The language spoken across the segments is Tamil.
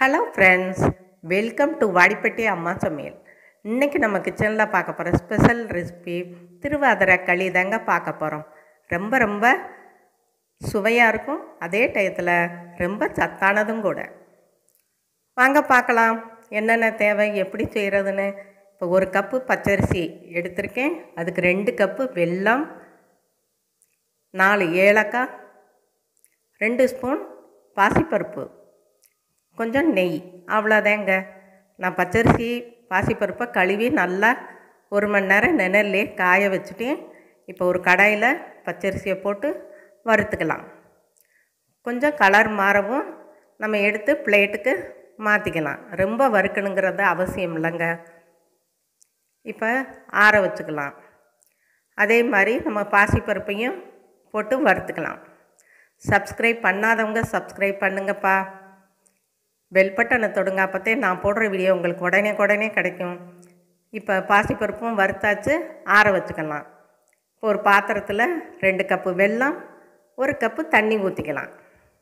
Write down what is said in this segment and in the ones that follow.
hello friends welcome to Vadipatti அம்மா சமையல் இன்றைக்கி நம்ம கிச்சனில் பார்க்க போகிற ஸ்பெஷல் ரெசிபி திருவாதிரை களி தாங்க பார்க்க போகிறோம் ரொம்ப ரொம்ப சுவையாக இருக்கும் அதே டயத்தில் ரொம்ப சத்தானதும் கூட வாங்க பார்க்கலாம் என்னென்ன தேவை எப்படி செய்கிறதுன்னு இப்போ ஒரு கப்பு பச்சரிசி எடுத்திருக்கேன் அதுக்கு ரெண்டு கப்பு வெல்லம் நாலு ஏலக்காய் ரெண்டு ஸ்பூன் பாசிப்பருப்பு கொஞ்சம் நெய் அவ்வளோதாங்க நான் பச்சரிசி பாசிப்பருப்பை கழுவி நல்லா ஒரு மணி நேரம் நிழல்லே காய வச்சுட்டேன் இப்போ ஒரு கடாயில் பச்சரிசியை போட்டு வறுத்துக்கலாம் கொஞ்சம் கலர் மாறவும் நம்ம எடுத்து பிளேட்டுக்கு மாற்றிக்கலாம் ரொம்ப வறுக்கணுங்கிறது அவசியம் இல்லைங்க இப்போ ஆற வச்சுக்கலாம் அதே மாதிரி நம்ம பாசிப்பருப்பையும் போட்டு வறுத்துக்கலாம் சப்ஸ்கிரைப் பண்ணாதவங்க சப்ஸ்கிரைப் பண்ணுங்கப்பா பெல் பட்டனை தொடுங்க அப்போத்தே நான் போடுற வீடியோ உங்களுக்கு உடனே உடனே கிடைக்கும் இப்போ பாசிப்பருப்பும் வறுத்தாச்சு ஆற வச்சுக்கலாம் இப்போ ஒரு பாத்திரத்தில் ரெண்டு கப்பு வெல்லம் ஒரு கப்பு தண்ணி ஊற்றிக்கலாம்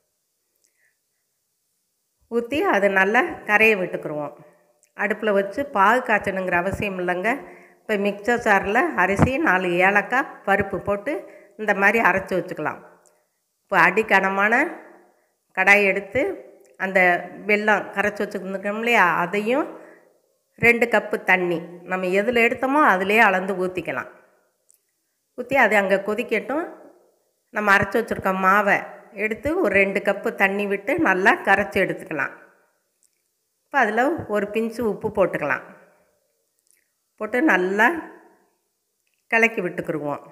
ஊற்றி அது நல்லா கரையை விட்டுக்குருவோம் அடுப்பில் வச்சு பாகு காய்ச்சணுங்கிற அவசியம் இல்லைங்க இப்போ மிக்சர் சாரில் அரிசி நாலு ஏலக்காய் பருப்பு போட்டு இந்த மாதிரி அரைச்சி வச்சுக்கலாம் இப்போ அடிக்கனமான கடாய் எடுத்து அந்த வெல்லம் கரைச்சி வச்சுருந்துக்கோம் இல்லையா அதையும் ரெண்டு கப்பு தண்ணி நம்ம எதில் எடுத்தோமோ அதிலே அளந்து ஊற்றிக்கலாம் ஊற்றி அது அங்கே கொதிக்கட்டும் நம்ம அரைச்சி வச்சுருக்க மாவை எடுத்து ஒரு ரெண்டு கப்பு தண்ணி விட்டு நல்லா கரைச்சி எடுத்துக்கலாம் இப்போ அதில் ஒரு பிஞ்சு உப்பு போட்டுக்கலாம் போட்டு நல்லா கலக்கி விட்டுக்குருவோம்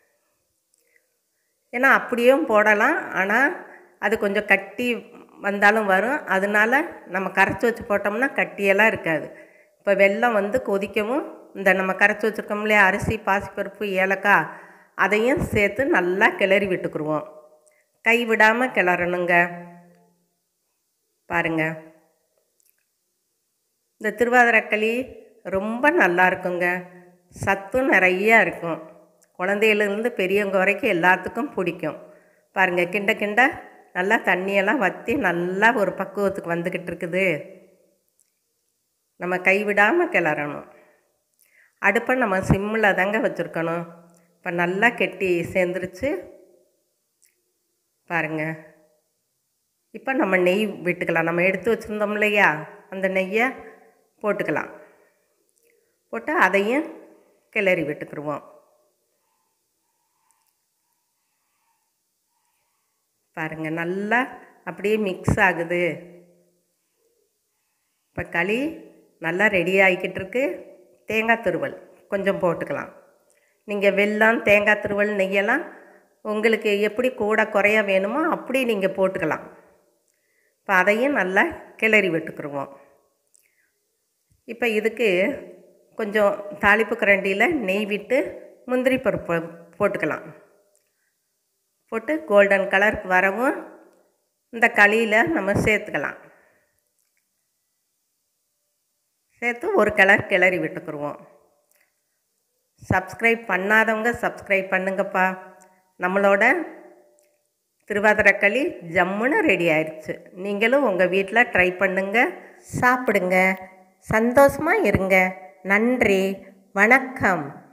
ஏன்னா அப்படியும் போடலாம் ஆனால் அது கொஞ்சம் கட்டி வந்தாலும் வரும் அதனால நம்ம கரைச்சி வச்சு போட்டோம்னா கட்டியெல்லாம் இருக்காது இப்போ வெல்லம் வந்து கொதிக்கவும் இந்த நம்ம கரைச்சி வச்சுருக்கோம் இல்லையா அரிசி பாசிப்பருப்பு ஏலக்காய் அதையும் சேர்த்து நல்லா கிளறி விட்டுக்குருவோம் கை விடாமல் கிளறணுங்க பாருங்க இந்த திருவாதிரக்களி ரொம்ப நல்லா இருக்குங்க சத்தும் நிறையா இருக்கும் குழந்தையிலேருந்து பெரியவங்க வரைக்கும் எல்லாத்துக்கும் பிடிக்கும் பாருங்கள் கிண்ட கிண்ட நல்லா தண்ணியெல்லாம் வற்றி நல்லா ஒரு பக்குவத்துக்கு வந்துக்கிட்டு இருக்குது நம்ம கைவிடாமல் கிளறணும் அடுப்பை நம்ம சிம்மில் தாங்க வச்சுருக்கணும் இப்போ நல்லா கெட்டி சேர்ந்துருச்சு பாருங்கள் இப்போ நம்ம நெய் விட்டுக்கலாம் நம்ம எடுத்து வச்சுருந்தோம் இல்லையா அந்த நெய்யை போட்டுக்கலாம் போட்டு அதையும் கிளறி விட்டுக்குருவோம் பாருங்கள் நல்லா அப்படியே மிக்ஸ் ஆகுது இப்போ களி நல்லா ரெடி ஆகிக்கிட்டு இருக்கு தேங்காய் துருவல் கொஞ்சம் போட்டுக்கலாம் நீங்கள் வெல்லம் தேங்காய் துருவல் நெய்யெல்லாம் உங்களுக்கு எப்படி கூட குறைய வேணுமோ அப்படி நீங்கள் போட்டுக்கலாம் இப்போ அதையும் நல்லா கிளறி விட்டுக்குருவோம் இப்போ இதுக்கு கொஞ்சம் தாளிப்பு கரண்டியில் நெய் விட்டு முந்திரி பருப்பு போட்டுக்கலாம் போட்டு கோல்டன் கலருக்கு வரவும் இந்த களியில் நம்ம சேர்த்துக்கலாம் சேர்த்து ஒரு கலர் கிளறி விட்டுக்குருவோம் சப்ஸ்கிரைப் பண்ணாதவங்க சப்ஸ்கிரைப் பண்ணுங்கப்பா நம்மளோட திருவாதிரக்களி ஜம்முன்னு ரெடி ஆயிடுச்சு நீங்களும் உங்கள் வீட்டில் ட்ரை பண்ணுங்க சாப்பிடுங்க சந்தோஷமாக இருங்க நன்றி வணக்கம்